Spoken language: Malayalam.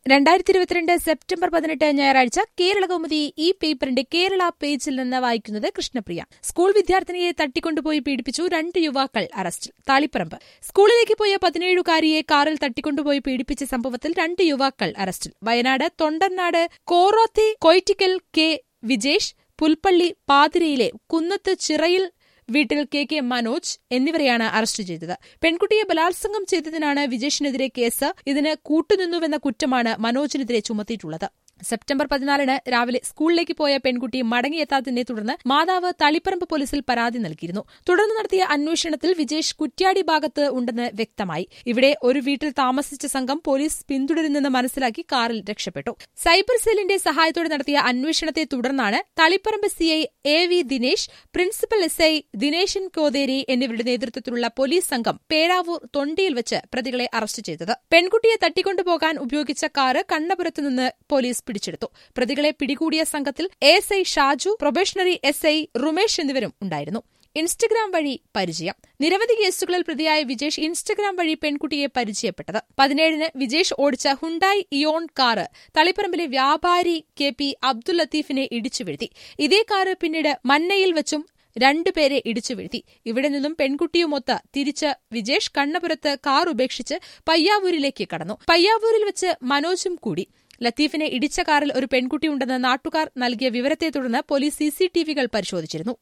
രണ്ടായിരത്തി ഇരുപത്തിരണ്ട് സെപ്റ്റംബർ പതിനെട്ട് ഞായറാഴ്ച കേരള കൗമുദി ഈ പേപ്പറിന്റെ കേരള പേജിൽ നിന്ന് വായിക്കുന്നത് കൃഷ്ണപ്രിയ സ്കൂൾ വിദ്യാർത്ഥിനിയെ തട്ടിക്കൊണ്ടുപോയി പീഡിപ്പിച്ചു രണ്ട് യുവാക്കൾ അറസ്റ്റിൽ താളിപ്പറമ്പ് സ്കൂളിലേക്ക് പോയ പതിനേഴുകാരിയെ കാറിൽ തട്ടിക്കൊണ്ടുപോയി പീഡിപ്പിച്ച സംഭവത്തിൽ രണ്ട് യുവാക്കൾ അറസ്റ്റിൽ വയനാട് തൊണ്ടർനാട് കോറോത്തി കൊയ്റ്റിക്കൽ കെ വിജേഷ് പുൽപ്പള്ളി പാതിരയിലെ കുന്നത്ത് ചിറയിൽ വീട്ടിൽ കെ കെ മനോജ് എന്നിവരെയാണ് അറസ്റ്റ് ചെയ്തത് പെൺകുട്ടിയെ ബലാത്സംഗം ചെയ്തതിനാണ് വിജേഷിനെതിരെ കേസ് ഇതിന് കൂട്ടുനിന്നുവെന്ന കുറ്റമാണ് മനോജിനെതിരെ ചുമത്തിയിട്ടുള്ളത് സെപ്റ്റംബർ പതിനാലിന് രാവിലെ സ്കൂളിലേക്ക് പോയ പെൺകുട്ടി മടങ്ങിയെത്താത്തതിനെ തുടർന്ന് മാതാവ് തളിപ്പറമ്പ് പോലീസിൽ പരാതി നൽകിയിരുന്നു തുടർന്ന് നടത്തിയ അന്വേഷണത്തിൽ വിജേഷ് കുറ്റ്യാടി ഭാഗത്ത് ഉണ്ടെന്ന് വ്യക്തമായി ഇവിടെ ഒരു വീട്ടിൽ താമസിച്ച സംഘം പോലീസ് പിന്തുടരുന്നെന്ന് മനസ്സിലാക്കി കാറിൽ രക്ഷപ്പെട്ടു സൈബർ സെല്ലിന്റെ സഹായത്തോടെ നടത്തിയ അന്വേഷണത്തെ തുടർന്നാണ് Taliparamba CI A V Dinesh principal S I Dineshan Kotheri എന്നിവരുടെ നേതൃത്വത്തിലുള്ള പോലീസ് സംഘം പേരാവൂർ തൊണ്ടിയിൽ വെച്ച് പ്രതികളെ അറസ്റ്റ് ചെയ്തത് പെൺകുട്ടിയെ തട്ടിക്കൊണ്ടുപോകാൻ ഉപയോഗിച്ച കാറ് കണ്ണപുരത്തുനിന്ന് പോലീസ് പിടിച്ചെടുത്തു പ്രതികളെ പിടികൂടിയ സംഘത്തിൽ S I Shaju probationary S I Rumesh എന്നിവരും ഉണ്ടായിരുന്നു ഇൻസ്റ്റഗ്രാം വഴി പരിചയം നിരവധി കേസുകളിൽ പ്രതിയായ വിജേഷ് ഇൻസ്റ്റഗ്രാം വഴി പെൺകുട്ടിയെ പരിചയപ്പെട്ടത് പതിനേഴിന് വിജേഷ് ഓടിച്ച ഹുണ്ടായി ഇയോൺ കാറ് തളിപ്പറമ്പിലെ വ്യാപാരി കെ പി അബ്ദുൽ ലത്തീഫിനെ ഇടിച്ചു വീഴ്ത്തി ഇതേ കാറ് പിന്നീട് മന്നയിൽ വെച്ചും രണ്ടുപേരെ ഇടിച്ചു വീഴ്ത്തി ഇവിടെ നിന്നും പെൺകുട്ടിയുമൊത്ത് തിരിച്ച് വിജേഷ് കണ്ണപുരത്ത് കാർ ഉപേക്ഷിച്ച് പയ്യാവൂരിലേക്ക് കടന്നു പയ്യാവൂരിൽ വെച്ച് മനോജും കൂടി ലത്തീഫിനെ ഇടിച്ച കാറിൽ ഒരു പെൺകുട്ടിയുണ്ടെന്ന് നാട്ടുകാർ നൽകിയ വിവരത്തെ തുടർന്ന് പോലീസ് സിസിടിവികൾ പരിശോധിച്ചിരുന്നു